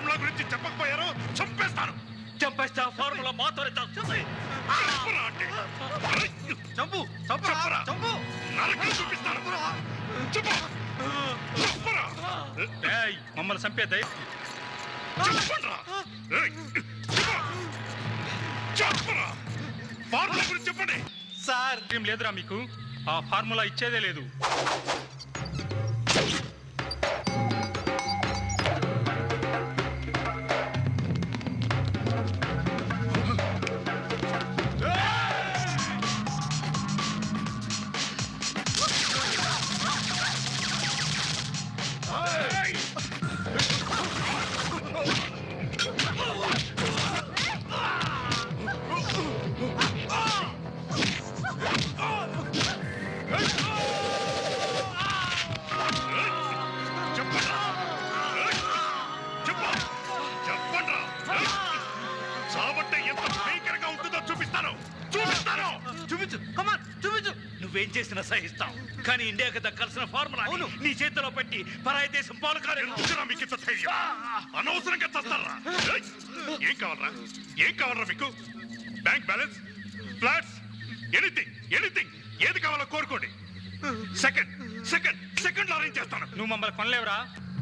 Formula గురించి చెప్పకపోయారో చంపేస్తాను చంపేస్తే ఆ ఫార్ములా మాతోనే చస్తుంది చెప్పరా అంటే చంపు చెప్పరా చంపు నరకం చూపిస్తాను చెప్పు చెప్పరా ఏయ్, మమ్మల్ని చంపే ధైర్యం చెప్పండ్రా ఏయ్, చెప్పు. చెప్పరా ఫార్ములా గురించి చెప్పండి సార్ ఏం లేదురా మీకు ఆ ఫార్ములా ఇచ్చేదే లేదు చెప్పండ్రా ఏయ్, చెప్పు చెప్పండ్రా ఏయ్, చావంటే ఎంత భయంకరంగా ఉంటుందో చూపిస్తాను చూపిస్తాను చూపించు కమాన్ చూపించు నువ్వేం చేసినా సహిస్తాం కానీ ఇండియాకి దక్కాల్సిన ఫార్ములా అవును. నీ చేతిలో పెట్టి పరాయి దేశం పాలు కాలేదు ఎందుకురా మీకు ఇంత ధైర్యం అనవసరంగా చస్తారా ఏయ్, ఏం కావాలరా ఏం కావాలరా మీకు bank balance flats anything anything ఏది కావాలో కోరుకోండి సెకండ్ సెకండ్ సెకండ్ అరేంజ్ చేస్తాను నువ్వు మమ్మల్ని కొనలేవురా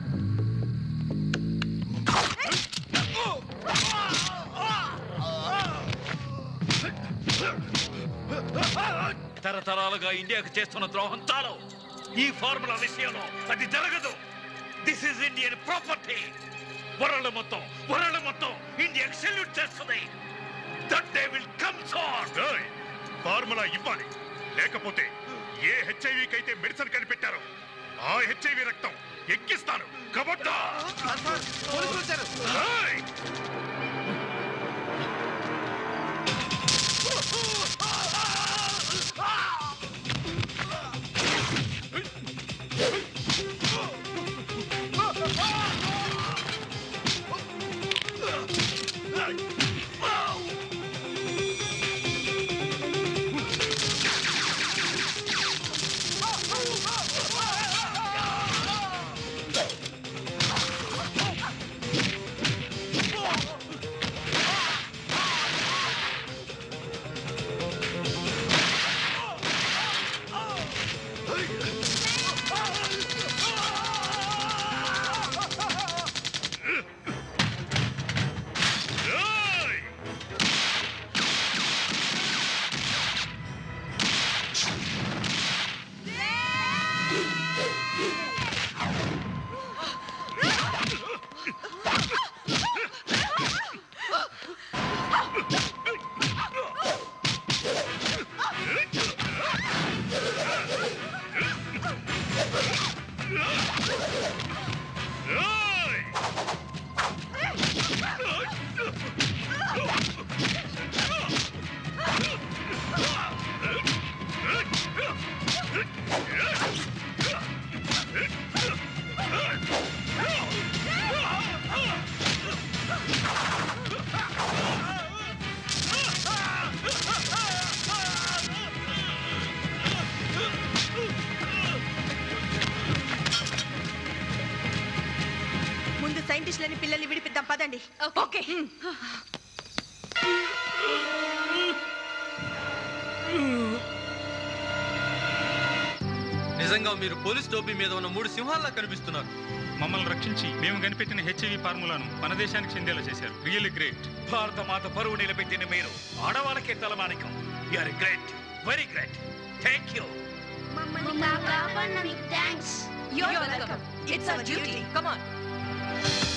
తరతరాలుగా ఇండియాకు చేస్తున్న ద్రోహం చాలు ఈ ఫార్ములా విషయంలో అది జరగదు this is Indian property world మొత్తం వరల్డ్ మొత్తం ఇండియాకి సెల్యూట్ చేస్తుంది that day will comes on ఏయ్, ఫార్ములా ఇవ్వాలి లేకపోతే ఏ హెచ్ఐవికి అయితే మెడిసిన్ కనిపెట్టారో ఆ హెచ్ఐవి రక్తం ఎక్కిస్తాను కబడ్డా సార్ సార్ పోలీసులు వచ్చారు ఏయ్! ఏయ్! ఏయ్! ముందు సైంటిస్టులని పిల్లల్ని విడిపిద్దాం పదండి ఓకే నిజంగా మీరు పోలీస్ టోపీ మీద ఉన్న మూడు సింహాల్లా కనిపిస్తున్నారు మమ్మల్ని రక్షించి మేము కనిపెట్టిన హెచ్ఐవి ఫార్ములాను మన దేశానికి చెందేలా చేశారు రియల్లీ గ్రేట్ భారత మాత పరువు నిలబెట్టిన మీరు ఆడవాళ్ళకే తలమానికం you are great very great thank you మమ్మల్ని కాపాడినందుకు thanks You're welcome. It's our duty. Come on.